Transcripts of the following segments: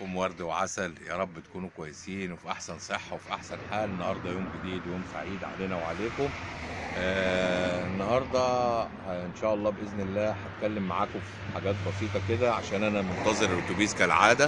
صباحكم ورد وعسل يا رب تكونوا كويسين وفي احسن صحه وفي احسن حال النهارده يوم جديد يوم سعيد علينا وعليكم آه النهارده ان شاء الله باذن الله هتكلم معاكم في حاجات بسيطه كده عشان انا منتظر الاتوبيس كالعاده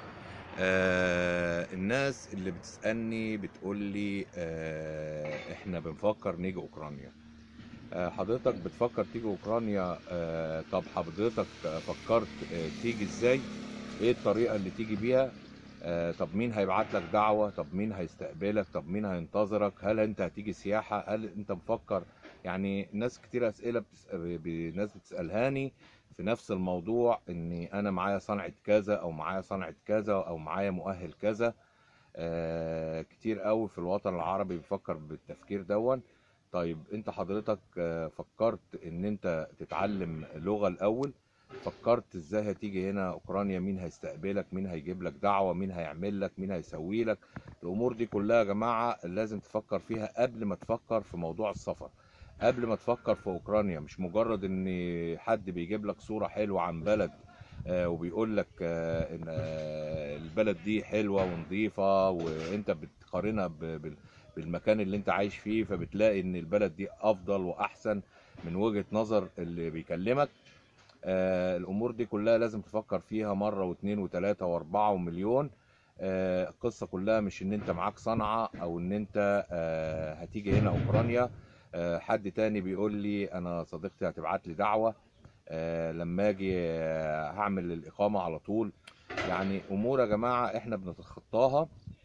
آه الناس اللي بتسالني بتقول لي آه احنا بنفكر نيجي اوكرانيا آه، حضرتك بتفكر تيجي اوكرانيا آه، طب حضرتك فكرت آه، تيجي ازاي ايه الطريقه اللي تيجي بيها آه، طب مين هيبعت لك دعوه طب مين هيستقبلك طب مين هينتظرك هل انت هتيجي سياحه هل انت مفكر يعني ناس كتير اسئله بتس... ب... ب- ناس بتسالهاني في نفس الموضوع اني انا معايا صنعه كذا او معايا صنعه كذا او معايا مؤهل كذا آه، كتير قوي في الوطن العربي بيفكر بالتفكير دون طيب انت حضرتك آه، فكرت ان انت تتعلم لغة الاول فكرت ازاي هتيجي هنا اوكرانيا مين هيستقبلك مين هيجيب لك دعوة مين هيعمل لك مين هيسوي لك الامور دي كلها يا جماعة لازم تفكر فيها قبل ما تفكر في موضوع السفر قبل ما تفكر في اوكرانيا مش مجرد ان حد بيجيب لك صورة حلوة عن بلد آه، وبيقول لك آه، ان آه، البلد دي حلوة ونظيفة وانت بتقارنها ب- بال- بالمكان اللي انت عايش فيه فبتلاقي ان البلد دي افضل واحسن من وجهة نظر اللي بيكلمك آه الامور دي كلها لازم تفكر فيها مرة واثنين وثلاثة واربعة ومليون آه القصة كلها مش ان انت معاك صنعة او ان انت آه هتيجي هنا اوكرانيا آه حد تاني بيقول لي انا صديقتي هتبعت لي دعوة آه لما اجي آه هعمل الاقامة على طول يعني امور يا جماعة احنا بنتخطاها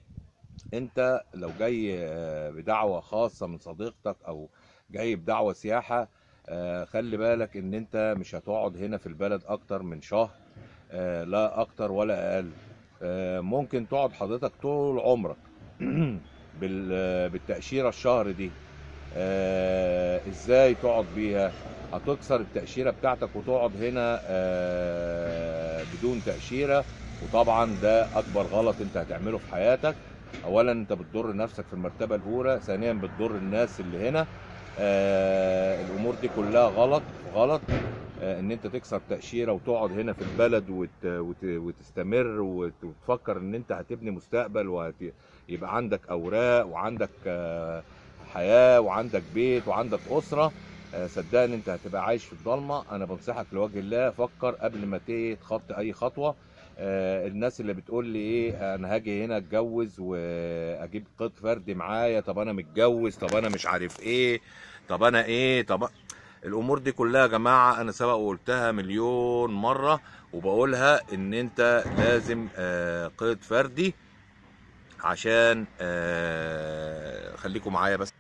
انت لو جاي آه، بدعوة خاصة من صديقتك او جاي بدعوة سياحة آه، خلي بالك ان انت مش هتقعد هنا في البلد اكتر من شهر آه، لا اكتر ولا اقل آه، ممكن تقعد حضرتك طول عمرك بال- آه، بالتأشيرة الشهر دي آه، ازاي تقعد بيها هتكسر التأشيرة بتاعتك وتقعد هنا آه، بدون تأشيرة وطبعا ده اكبر غلط انت هتعمله في حياتك اولا انت بتضر نفسك في المرتبه الاولى ثانيا بتضر الناس اللي هنا آه الامور دي كلها غلط غلط آه ان انت تكسر تاشيره وتقعد هنا في البلد وت وت وتستمر وت- وتفكر ان انت هتبني مستقبل ويبقى عندك اوراق وعندك آه حياه وعندك بيت وعندك اسره آه، صدقني انت هتبقى عايش في الضلمه انا بنصحك لوجه الله فكر قبل ما ت- تخطي اي خطوه آه، الناس اللي بتقول لي ايه انا هاجي هنا اتجوز واجيب قط فردي معايا طب انا متجوز طب انا مش عارف ايه طب انا ايه طب الامور دي كلها يا جماعه انا سبق وقلتها مليون مره وبقولها ان انت لازم آه، قيد فردي عشان آه، خليكم معايا بس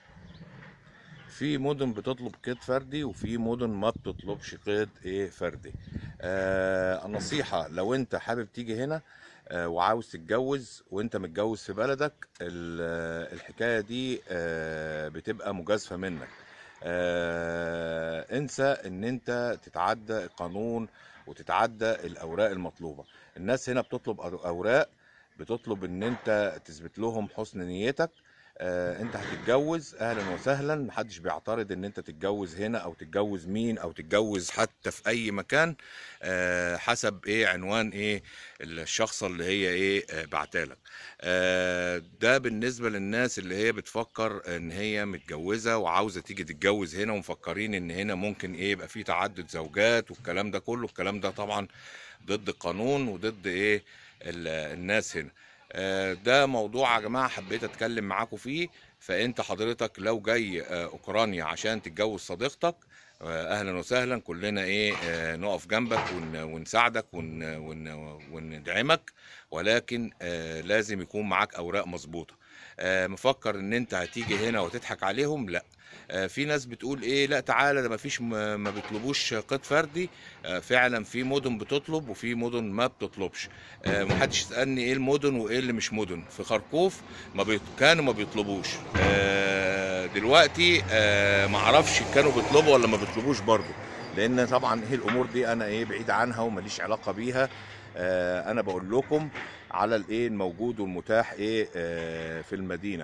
في مدن بتطلب قيد فردي وفي مدن ما بتطلبش قيد ايه فردي آه النصيحة لو انت حابب تيجي هنا آه وعاوز تتجوز وانت متجوز في بلدك ال- آه، الحكاية دي آه بتبقى مجازفة منك آه انسى ان انت تتعدى القانون وتتعدى الاوراق المطلوبة الناس هنا بتطلب أو- اوراق بتطلب ان انت تثبت لهم حسن نيتك آه، انت هتتجوز اهلا وسهلا محدش بيعترض ان انت تتجوز هنا او تتجوز مين او تتجوز حتى في اي مكان آه، حسب ايه عنوان ايه الشخصة اللي هي ايه آه، بعتالك آه، ده بالنسبة للناس اللي هي بتفكر ان هي متجوزة وعاوزة تيجي تتجوز هنا ومفكرين ان هنا ممكن ايه يبقى في تعدد زوجات والكلام ده كله الكلام ده طبعا ضد القانون وضد ايه ال- الناس هنا آه، ده موضوع يا جماعة حبيت اتكلم معاكم فيه فانت حضرتك لو جاي آه، اوكرانيا عشان تتجوز صديقتك آه، اهلا وسهلا كلنا ايه آه، نقف جنبك ون- ونساعدك ون- ون- وندعمك ولكن آه، لازم يكون معاك اوراق مظبوطة آه، مفكر ان انت هتيجي هنا وتضحك عليهم لا آه، في ناس بتقول ايه لا تعالى ده مفيش م- ما بيطلبوش قيد فردي آه، فعلا في مدن بتطلب وفي مدن ما بتطلبش آه، محدش يسالني ايه المدن وايه اللي مش مدن في خرقوف ما بيط... كانوا ما بيطلبوش آه، دلوقتي آه، ما اعرفش كانوا بيطلبوا ولا ما بيطلبوش برضه لان طبعا هي الامور دي انا ايه بعيد عنها وماليش علاقه بيها آه، انا بقول لكم على الايه الموجود والمتاح ايه آه، في المدينه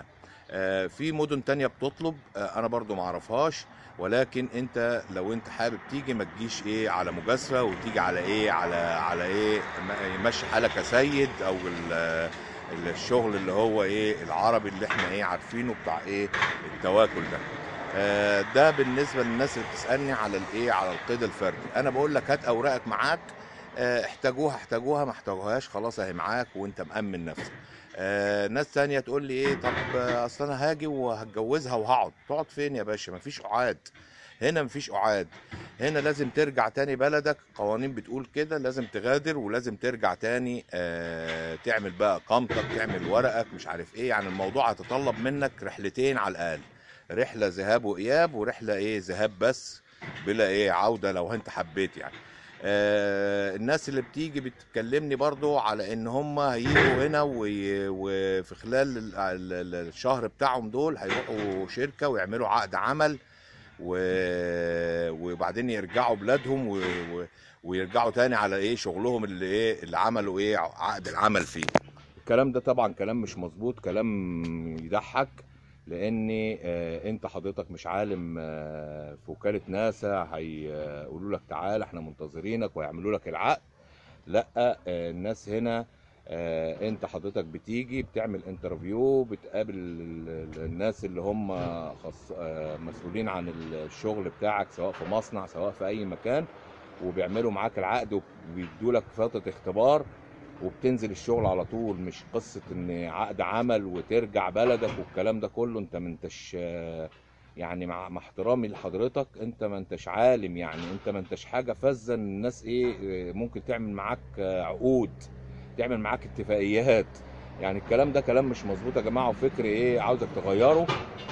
آه، في مدن تانية بتطلب آه، انا برضو معرفهاش ولكن انت لو انت حابب تيجي ما تجيش ايه على مجازفه وتيجي على ايه على على ايه م- يمشي حالك يا سيد او ال- الشغل اللي هو ايه العربي اللي احنا ايه عارفينه بتاع ايه التواكل ده آه، ده بالنسبه للناس اللي بتسالني على الايه على القيد الفردي انا بقول لك هات اوراقك معاك آه، احتاجوها احتاجوها ما احتاجوهاش خلاص اهي معاك وانت مأمن نفسك آه، ناس تانية تقول لي ايه طب آه، اصل انا هاجي وهتجوزها وهقعد تقعد فين يا باشا مفيش قعاد هنا مفيش قعاد هنا لازم ترجع تاني بلدك قوانين بتقول كده لازم تغادر ولازم ترجع تاني آه تعمل بقى اقامتك تعمل ورقك مش عارف ايه يعني الموضوع هيتطلب منك رحلتين على الاقل رحله ذهاب واياب ورحله ايه ذهاب بس بلا ايه عوده لو انت حبيت يعني آه الناس اللي بتيجي بتكلمني برضو على ان هم هيجوا هنا وي- وفي خلال ال- ال- ال- الشهر بتاعهم دول هيروحوا شركه ويعملوا عقد عمل و- وبعدين يرجعوا بلادهم و... و... ويرجعوا تاني على ايه شغلهم اللي ايه اللي عملوا ايه عقد العمل فيه الكلام ده طبعا كلام مش مظبوط كلام يضحك لان آه، انت حضرتك مش عالم آه، في وكاله ناسا هيقولوا لك تعالى احنا منتظرينك ويعملوا لك العقد لا آه، الناس هنا آه، انت حضرتك بتيجي بتعمل انترفيو بتقابل ال- ال- الناس اللي هم خص... آه، مسؤولين عن الشغل بتاعك سواء في مصنع سواء في اي مكان وبيعملوا معاك العقد وبيدوا لك فتره اختبار وبتنزل الشغل على طول مش قصه ان عقد عمل وترجع بلدك والكلام ده كله انت ما انتش آه، يعني مع مع احترامي لحضرتك انت ما انتش عالم يعني انت ما انتش حاجه فذه ان الناس ايه آه، ممكن تعمل معاك آه، عقود تعمل معاك اتفاقيات يعني الكلام ده كلام مش مظبوط يا جماعه وفكر ايه عاوزك تغيره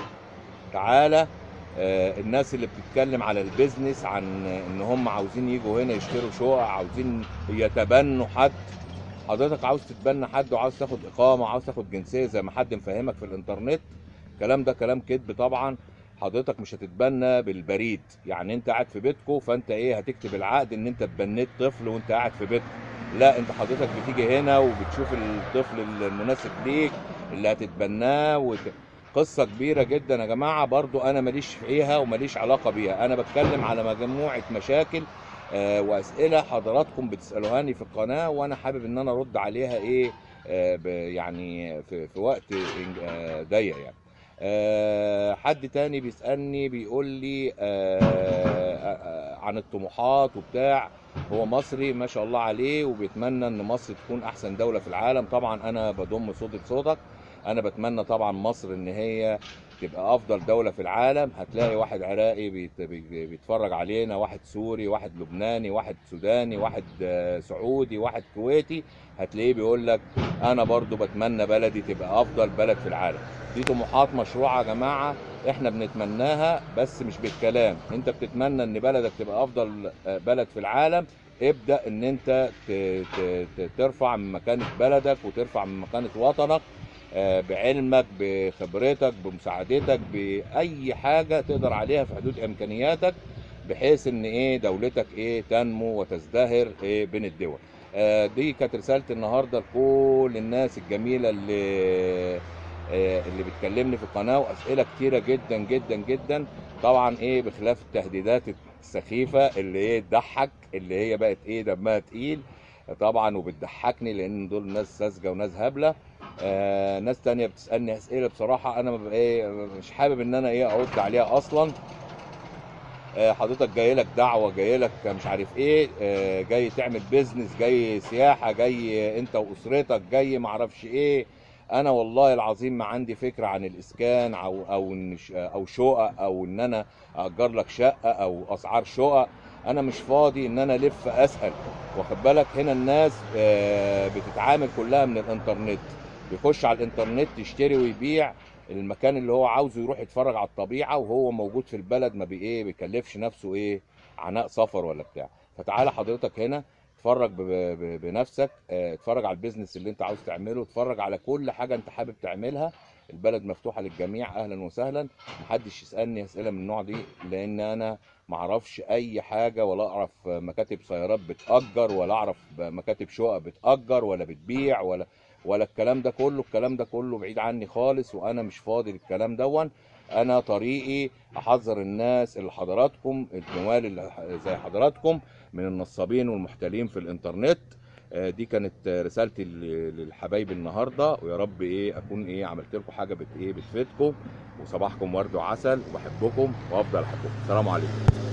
تعالى آه، الناس اللي بتتكلم على البيزنس عن ان هم عاوزين يجوا هنا يشتروا شقق عاوزين يتبنوا حد حضرتك عاوز تتبنى حد وعاوز تاخد اقامه عاوز تاخد جنسيه زي ما حد مفهمك في الانترنت الكلام ده كلام كذب طبعا حضرتك مش هتتبنى بالبريد يعني انت قاعد في بيتكو فانت ايه هتكتب العقد ان انت اتبنيت طفل وانت قاعد في بيتكو لا انت حضرتك بتيجي هنا وبتشوف الطفل المناسب ليك اللي هتتبناه وت... قصه كبيره جدا يا جماعه برضو انا ماليش فيها وماليش علاقه بيها انا بتكلم على مجموعه مشاكل آه، واسئله حضراتكم بتسالوهاني في القناه وانا حابب ان انا ارد عليها ايه آه، ب- يعني في, في وقت إنج- آه، ضيق يعني آه، حد تاني بيسالني بيقول لي آه، آه، آه، عن الطموحات وبتاع هو مصري ما شاء الله عليه وبيتمنى ان مصر تكون احسن دوله في العالم طبعا انا بضم صوتي لصوتك انا بتمنى طبعا مصر ان هي تبقى افضل دوله في العالم هتلاقي واحد عراقي بيت- بي- بيتفرج علينا واحد سوري واحد لبناني واحد سوداني واحد آه، سعودي واحد كويتي هتلاقيه بيقول لك انا برضو بتمنى بلدي تبقى افضل بلد في العالم دي طموحات مشروعه يا جماعه احنا بنتمناها بس مش بالكلام انت بتتمنى ان بلدك تبقى افضل آه، بلد في العالم ابدا ان انت ت- ت- ت- ترفع من مكانه بلدك وترفع من مكانه وطنك آه، بعلمك بخبرتك بمساعدتك باي حاجه تقدر عليها في حدود امكانياتك بحيث ان ايه دولتك ايه تنمو وتزدهر ايه بين الدول آه، دي كانت رساله النهارده لكل الناس الجميله اللي آه، اللي بتكلمني في القناه واسئله كتيره جدا جدا جدا طبعا ايه بخلاف التهديدات السخيفه اللي ايه تضحك اللي هي بقت ايه دمها تقيل طبعا وبتضحكني لان دول ناس ساذجه وناس هبله آه ناس تانية بتسالني اسئله بصراحه انا ببقى ايه مش حابب ان انا ايه ارد عليها اصلا آه، حضرتك جاي لك دعوه جاي لك مش عارف ايه آه، جاي تعمل بيزنس جاي سياحه جاي انت واسرتك جاي معرفش ايه انا والله العظيم ما عندي فكره عن الاسكان او او إن ش- او شقق او ان انا اجر لك شقه او اسعار شقق انا مش فاضي ان انا الف اسال واخد بالك هنا الناس آه، بتتعامل كلها من الانترنت بيخش على الانترنت يشتري ويبيع المكان اللي هو عاوزه يروح يتفرج على الطبيعه وهو موجود في البلد ما بي ايه بيكلفش نفسه ايه عناء سفر ولا بتاع فتعالى حضرتك هنا اتفرج ب- ب- بنفسك اه، اتفرج على البيزنس اللي انت عاوز تعمله اتفرج على كل حاجه انت حابب تعملها البلد مفتوحه للجميع اهلا وسهلا محدش يسالني اسئله من النوع دي لان انا معرفش اي حاجه ولا اعرف مكاتب سيارات بتاجر ولا اعرف مكاتب شقق بتاجر ولا بتبيع ولا ولا الكلام ده كله الكلام ده كله بعيد عني خالص وانا مش فاضي للكلام دون انا طريقي احذر الناس اللي حضراتكم الجمال اللي زي حضراتكم من النصابين والمحتالين في الانترنت آه، دي كانت آه، رسالتي ل- للحبايب النهارده ويا رب ايه اكون ايه عملت لكم حاجه بت ايه بتفيدكم وصباحكم ورد وعسل وبحبكم وافضل احبكم السلام عليكم